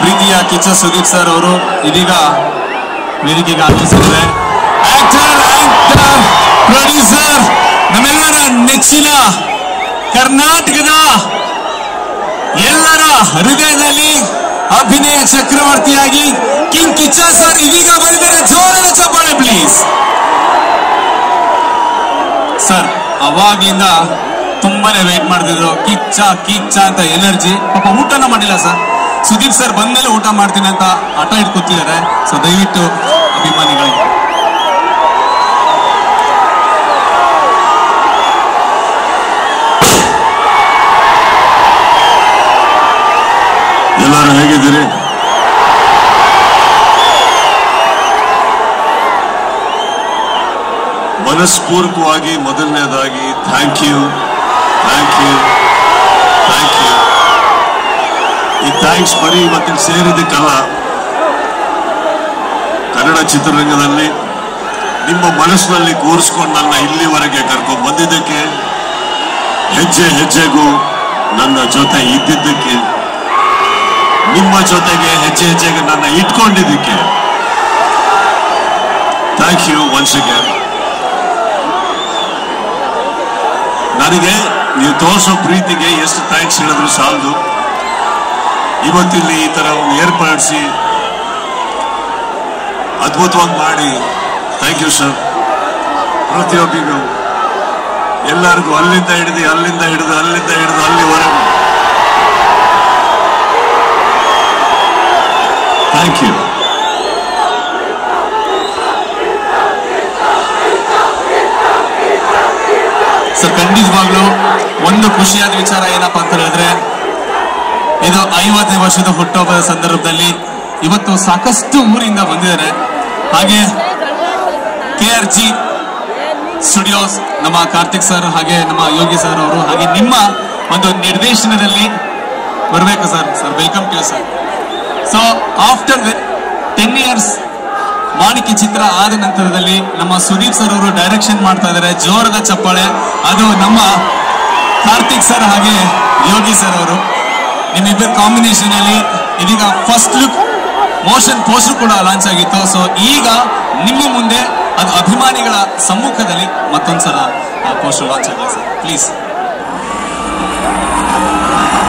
ಪ್ರೀತಿಯ ಕಿಚ್ಚ ಸುದೀಪ್ ಸರ್ ಅವರು ಇದೀಗ ವೇದಿಕೆಗೆ ಆಗಮಿಸಿದ್ದಾರೆ ಆಕ್ಟರ್ ಆಕ್ಟರ್ ಪ್ರೊಡ್ಯೂಸರ್ ನಮ್ಮೆಲ್ಲರ ನೆಚ್ಚಿನ ಕರ್ನಾಟಕದ ಎಲ್ಲರ ಹೃದಯದಲ್ಲಿ ಅಭಿನಯ ಚಕ್ರವರ್ತಿಯಾಗಿ ಕಿಂಗ್ ಕಿಚ್ಚ ಸರ್ ಇದೀಗ ಬಂದಿದ್ದಾರೆ ಜೋರಾದ ಚಪ್ಪಾಳೆ ಪ್ಲೀಸ್ ಸರ್ ಅವಾಗ್ಲಿಂದ ತುಂಬಾನೇ ವೇಟ್ ಮಾಡ್ತಿದ್ರು ಕಿಚ್ಚ ಕಿಚ್ಚ ಅಂತ ಎನರ್ಜಿ ಪಾಪ ಊಟನ ಮಾಡಿಲ್ಲ ಸರ್ ಸುದೀಪ್ ಸರ್ ಬಂದ್ಮೇಲೆ ಊಟ ಮಾಡ್ತೀನಿ ಅಂತ ಹಠ ಇಟ್ಟು ಕೂತಿದ್ದಾರೆ ಸೊ ದಯವಿಟ್ಟು ಅಭಿಮಾನಿಗಳಿಗೆ ಎಲ್ಲರೂ ಹೇಗಿದ್ದೀರಿ ಮನಸ್ಪೂರ್ವಕವಾಗಿ ಮೊದಲನೇದಾಗಿ thank you thank you thank you ಈ ಥ್ಯಾಂಕ್ಸ್ ಬರೀ ಇವತ್ತಿನ ಸೇರಿದ್ದಕ್ಕಲ್ಲ ಕನ್ನಡ ಚಿತ್ರರಂಗದಲ್ಲಿ ನಿಮ್ಮ ಮನಸ್ಸಿನಲ್ಲಿ ಕೂರಿಸ್ಕೊಂಡು ನನ್ನ ಇಲ್ಲಿವರೆಗೆ ಕರ್ಕೊಂಡು ಬಂದಿದ್ದಕ್ಕೆ ಹೆಜ್ಜೆ ಹೆಜ್ಜೆಗೂ ನನ್ನ ಜೊತೆ ಇದ್ದಿದ್ದಕ್ಕೆ ನಿಮ್ಮ ಜೊತೆಗೆ ಹೆಜ್ಜೆ ಹೆಜ್ಜೆಗೆ ನನ್ನ ಇಟ್ಕೊಂಡಿದ್ದಕ್ಕೆ ಥ್ಯಾಂಕ್ ಯು ಒನ್ಸ್ ಅಗೇನ್ ನನಗೆ ನೀವು ತೋರಿಸೋ ಪ್ರೀತಿಗೆ ಎಷ್ಟು ಥ್ಯಾಂಕ್ಸ್ ಹೇಳಿದ್ರು ಸಾಲದು ಇವತ್ತಿಲ್ಲಿ ಈ ತರ ಒಂದು ಏರ್ಪಡಿಸಿ ಅದ್ಭುತವಾಗಿ ಮಾಡಿ ಥ್ಯಾಂಕ್ ಯು ಸರ್ ಪ್ರತಿಯೊಬ್ಬರಿಗೂ ಎಲ್ಲರಿಗೂ ಅಲ್ಲಿಂದ ಹಿಡಿದು ಅಲ್ಲಿಂದ ಹಿಡಿದು ಅಲ್ಲಿಂದ ಹಿಡಿದು ಅಲ್ಲಿವರೆಗೂ ಥ್ಯಾಂಕ್ ಯು ಸರ್ ಖಂಡಿತವಾಗ್ಲೂ ಒಂದು ಖುಷಿಯಾದ ವಿಚಾರ ಏನಪ್ಪಾ ಅಂತ ಹೇಳಿದ್ರೆ ಇದು ಐವತ್ತನೇ ವರ್ಷದ ಹುಟ್ಟುಹಬ್ಬದ ಸಂದರ್ಭದಲ್ಲಿ ಇವತ್ತು ಸಾಕಷ್ಟು ಊರಿಂದ ಬಂದಿದ್ದಾರೆ ಹಾಗೆ ಕೆ ಆರ್ ಜಿ ಸ್ಟುಡಿಯೋಸ್ ನಮ್ಮ ಕಾರ್ತಿಕ್ ಸರ್ ಹಾಗೆ ನಮ್ಮ ಯೋಗಿ ಸರ್ ಅವರು ಹಾಗೆ ನಿಮ್ಮ ಒಂದು ನಿರ್ದೇಶನದಲ್ಲಿ ಬರಬೇಕು sir sir welcome to sir so after ten years Manikya ಚಿತ್ರ ಆದ ನಂತರದಲ್ಲಿ ನಮ್ಮ ಸುದೀಪ್ ಸರ್ ಅವರು ಡೈರೆಕ್ಷನ್ ಮಾಡ್ತಾ ಇದ್ದಾರೆ ಜೋರದ ಚಪ್ಪಾಳೆ ಅದು ನಮ್ಮ ಕಾರ್ತಿಕ್ ಸರ್ ಹಾಗೆ ಯೋಗಿ ಸರ್ ಅವರು ನಿಮ್ಮಿಬ್ಬರ ಕಾಂಬಿನೇಷನ್ ಅಲ್ಲಿ ಇದೀಗ ಫಸ್ಟ್ ಲುಕ್ ಮೋಷನ್ ಪೋಸ್ಟರ್ ಕೂಡ ಲಾಂಚ್ ಆಗಿತ್ತು ಸೊ ಈಗ ನಿಮ್ಮ ಮುಂದೆ ಅದು ಅಭಿಮಾನಿಗಳ ಸಮ್ಮುಖದಲ್ಲಿ ಮತ್ತೊಂದ್ಸಲ ಪೋಸ್ಟರ್ ಲಾಂಚ್ ಆಗಿದೆ ಸರ್ ಪ್ಲೀಸ್